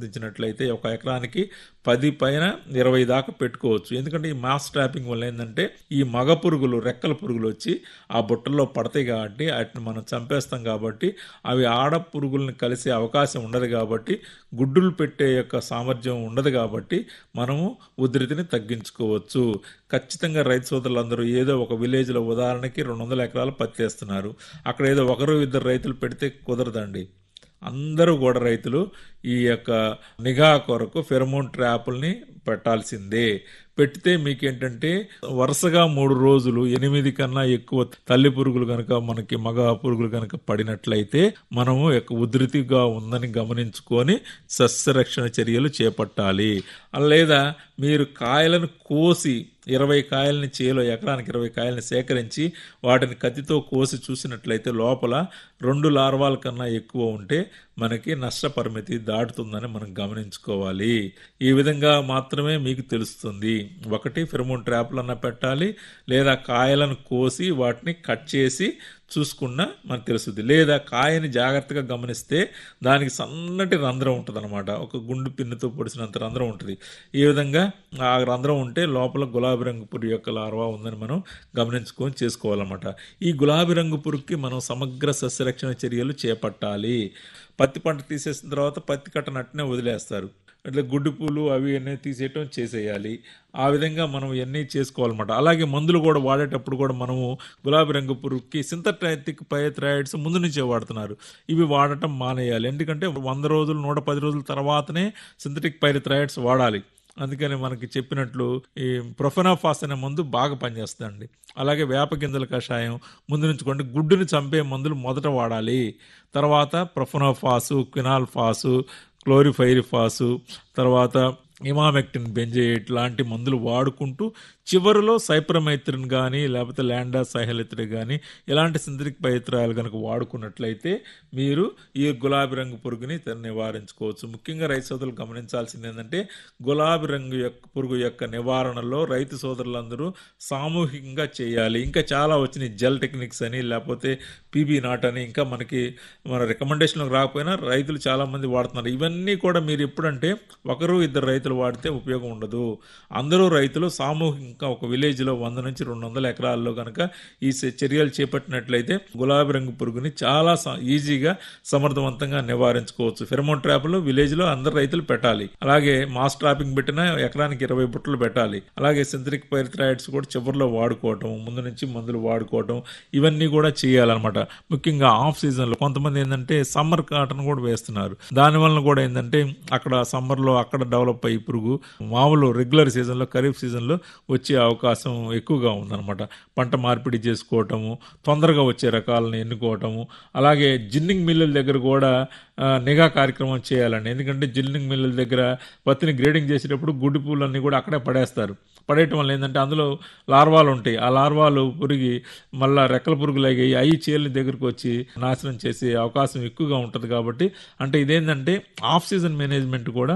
ప్రయత్నించినట్లయితే ఒక ఎకరానికి పది పైన ఇరవై దాకా పెట్టుకోవచ్చు ఎందుకంటే ఈ మాస్ ట్రాపింగ్ వల్ల ఏంటంటే ఈ మగ పురుగులు రెక్కల పురుగులు వచ్చి ఆ బుట్టల్లో పడతాయి కాబట్టి వాటిని మనం చంపేస్తాం కాబట్టి అవి ఆడ పురుగులను కలిసే అవకాశం ఉండదు కాబట్టి గుడ్డులు పెట్టే యొక్క సామర్థ్యం ఉండదు కాబట్టి మనము ఉధృతిని తగ్గించుకోవచ్చు ఖచ్చితంగా రైతు సోదరులందరూ ఏదో ఒక విలేజ్లో ఉదాహరణకి రెండు వందల ఎకరాలు పత్తి వేస్తున్నారు అక్కడ ఏదో ఒకరు ఇద్దరు రైతులు పెడితే కుదరదండి అందరూ కూడా రైతులు ఈ యొక్క నిఘా కొరకు ఫెరమోన్ ట్రాపుల్ని పెట్టాల్సిందే పెడితే మీకేంటంటే వరుసగా మూడు రోజులు ఎనిమిది కన్నా ఎక్కువ తల్లి పురుగులు కనుక మనకి మగ పురుగులు కనుక పడినట్లయితే మనము యొక్క ఉధృతిగా ఉందని గమనించుకొని సస్యరక్షణ చర్యలు చేపట్టాలి లేదా మీరు కాయలను కోసి ఇరవై కాయలని చేలో ఎకరానికి ఇరవై కాయలని సేకరించి వాటిని కత్తితో కోసి చూసినట్లయితే లోపల రెండు లార్వాల కన్నా ఎక్కువ ఉంటే మనకి నష్టపరిమితి దాటుతుందని మనం గమనించుకోవాలి ఈ విధంగా మాత్రమే మీకు తెలుస్తుంది ఒకటి ఫిరమోన్ ట్రాప్లన్నా పెట్టాలి లేదా కాయలను కోసి వాటిని కట్ చేసి చూసుకున్నా మనకు తెలుస్తుంది లేదా కాయని జాగ్రత్తగా గమనిస్తే దానికి సన్నటి రంధ్రం ఉంటుంది అనమాట ఒక గుండు పిన్నుతో పొడిచినంత రంధ్రం ఉంటుంది ఈ విధంగా ఆ రంధ్రం ఉంటే లోపల గులాబీ రంగు పురుగు యొక్క లార్వా ఉందని మనం గమనించుకొని చేసుకోవాలన్నమాట ఈ గులాబీ రంగు పురుగుకి మనం సమగ్ర సస్యరక్షణ చర్యలు చేపట్టాలి పత్తి పంట తీసేసిన తర్వాత పత్తి కట్టనట్టునే వదిలేస్తారు ఇట్లా గుడ్డు పూలు అవి అన్నీ తీసేయటం చేసేయాలి ఆ విధంగా మనం ఇవన్నీ చేసుకోవాలన్నమాట అలాగే మందులు కూడా వాడేటప్పుడు కూడా మనము గులాబీ రంగు పురుగుకి సింథట్రైటిక్ పైథ్రాయిడ్స్ ముందు నుంచే వాడుతున్నారు ఇవి వాడటం మానేయాలి ఎందుకంటే వంద రోజులు నూట పది రోజుల తర్వాతనే సింథటిక్ పైథ్రాయిడ్స్ వాడాలి అందుకని మనకి చెప్పినట్లు ఈ ప్రొఫెనాఫాస్ అనే మందు బాగా పనిచేస్తుందండి అలాగే వేప గింజల కషాయం ముందు నుంచుకోండి గుడ్డుని చంపే మందులు మొదట వాడాలి తర్వాత ప్రొఫెనాఫాసు క్వినాల్ఫాసు క్లోరిఫైరిఫాసు తర్వాత ఇమామెక్టిన్ బెంజేట్ లాంటి మందులు వాడుకుంటూ చివరిలో సైప్రమైత్రిన్ కానీ లేకపోతే ల్యాండా సైహలిత్రి కానీ ఇలాంటి సింథటిక్ పైత్రాలు కనుక వాడుకున్నట్లయితే మీరు ఈ గులాబీ రంగు పురుగుని నివారించుకోవచ్చు ముఖ్యంగా రైతు సోదరులు గమనించాల్సింది ఏంటంటే గులాబీ రంగు యొక్క పురుగు యొక్క నివారణలో రైతు సోదరులందరూ సామూహికంగా చేయాలి ఇంకా చాలా వచ్చినాయి జెల్ టెక్నిక్స్ అని లేకపోతే పీబీ నాట్ అని ఇంకా మనకి మన రికమెండేషన్లోకి రాకపోయినా రైతులు చాలామంది వాడుతున్నారు ఇవన్నీ కూడా మీరు ఎప్పుడంటే ఒకరు ఇద్దరు రైతులు వాడితే ఉపయోగం ఉండదు అందరూ రైతులు సామూహికంగా ఒక విలేజ్లో వంద నుంచి రెండు వందల ఎకరాల్లో కనుక ఈ చర్యలు చేపట్టినట్లయితే గులాబీ రంగు పురుగుని చాలా ఈజీగా సమర్థవంతంగా నివారించుకోవచ్చు ఫెరమోన్ ట్రాప్లు విలేజ్లో అందరు రైతులు పెట్టాలి అలాగే మాస్ ట్రాపింగ్ పెట్టినా ఎకరానికి ఇరవై బుట్టలు పెట్టాలి అలాగే సింథటిక్ పైరిథ్రాయిడ్స్ కూడా చివరిలో వాడుకోవటం ముందు నుంచి మందులు వాడుకోవటం ఇవన్నీ కూడా చేయాలన్నమాట ముఖ్యంగా ఆఫ్ సీజన్లో కొంతమంది ఏంటంటే సమ్మర్ కాటన్ కూడా వేస్తున్నారు దానివల్ల కూడా ఏంటంటే అక్కడ సమ్మర్లో అక్కడ డెవలప్ అయ్యి పురుగు మామూలు రెగ్యులర్ సీజన్లో ఖరీఫ్ సీజన్లో వచ్చే అవకాశం ఎక్కువగా ఉందన్నమాట పంట మార్పిడి చేసుకోవటము తొందరగా వచ్చే రకాలను ఎన్నుకోవటము అలాగే జిన్నింగ్ మిల్లుల దగ్గర కూడా నిఘా కార్యక్రమం చేయాలండి ఎందుకంటే జిన్నింగ్ మిల్లుల దగ్గర పత్తిని గ్రేడింగ్ చేసేటప్పుడు గుడ్డి పూలన్నీ కూడా అక్కడే పడేస్తారు పడేయటం వల్ల ఏంటంటే అందులో లార్వాలు ఉంటాయి ఆ లార్వాలు పురిగి మళ్ళా రెక్కల పురుగులు అయ్యి అయి చేళ్ళ దగ్గరకు వచ్చి నాశనం చేసే అవకాశం ఎక్కువగా ఉంటుంది కాబట్టి అంటే ఇదేంటంటే ఆఫ్ సీజన్ మేనేజ్మెంట్ కూడా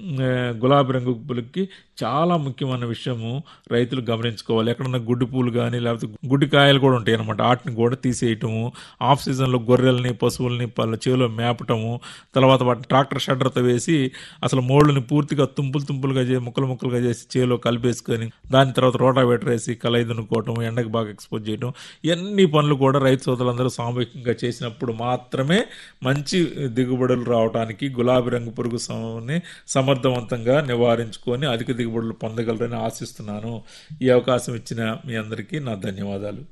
గులాబీ రంగు పులుకి చాలా ముఖ్యమైన విషయము రైతులు గమనించుకోవాలి ఎక్కడన్నా గుడ్డి పూలు కానీ లేకపోతే గుడ్డి కాయలు కూడా ఉంటాయి అనమాట వాటిని కూడా తీసేయటము ఆఫ్ సీజన్లో గొర్రెల్ని పశువుల్ని పళ్ళ చెవిలో మేపటము తర్వాత వాటిని ట్రాక్టర్ షడ్డర్తో వేసి అసలు మోళ్ళని పూర్తిగా తుంపులు తుంపులుగా చేసి ముక్కలు ముక్కలుగా చేసి చేలో కలిపేసుకొని దాని తర్వాత రోటావేటర్ వేసి కలయి దున్నుకోవటం ఎండకు బాగా ఎక్స్పోజ్ చేయటం ఇవన్నీ పనులు కూడా రైతు సోదరులందరూ సామూహికంగా చేసినప్పుడు మాత్రమే మంచి దిగుబడులు రావడానికి గులాబీ రంగు పురుగు సమర్థవంతంగా నివారించుకొని అధిక దిగుబడులు పొందగలరని ఆశిస్తున్నాను ఈ అవకాశం ఇచ్చిన మీ అందరికీ నా ధన్యవాదాలు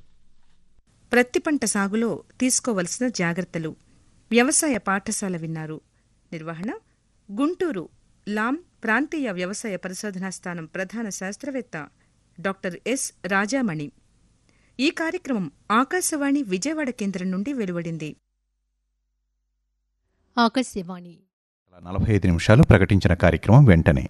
ప్రత్తి పంట సాగులో తీసుకోవలసిన జాగ్రత్తలు వ్యవసాయ పాఠశాల విన్నారు నిర్వహణ గుంటూరు లాం ప్రాంతీయ వ్యవసాయ పరిశోధనా స్థానం ప్రధాన శాస్త్రవేత్త డాక్టర్ ఎస్ రాజామణి ఈ కార్యక్రమం ఆకాశవాణి విజయవాడ కేంద్రం నుండి వెలువడింది ఆకాశవాణి నలభై ఐదు నిమిషాలు ప్రకటించిన కార్యక్రమం వెంటనే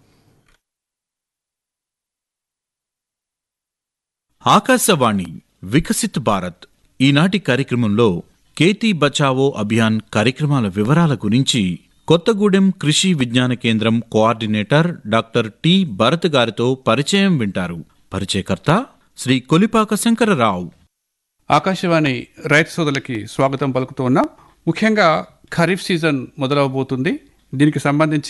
ఆకాశవాణి వికసిత్ భారత్ ఈనాటి కార్యక్రమంలో కేతీ బచావో అభియాన్ కార్యక్రమాల వివరాల గురించి కొత్తగూడెం కృషి విజ్ఞాన కేంద్రం కోఆర్డినేటర్ డాక్టర్ టి భరత్ గారితో పరిచయం వింటారు పరిచయకర్త శ్రీ కొలిపాక శంకరరావు ఆకాశవాణి రైతు సోదరులకి స్వాగతం పలుకుతూ ఉన్నాం ముఖ్యంగా ఖరీఫ్ సీజన్ మొదలవబోతుంది దీనికి సంబంధించి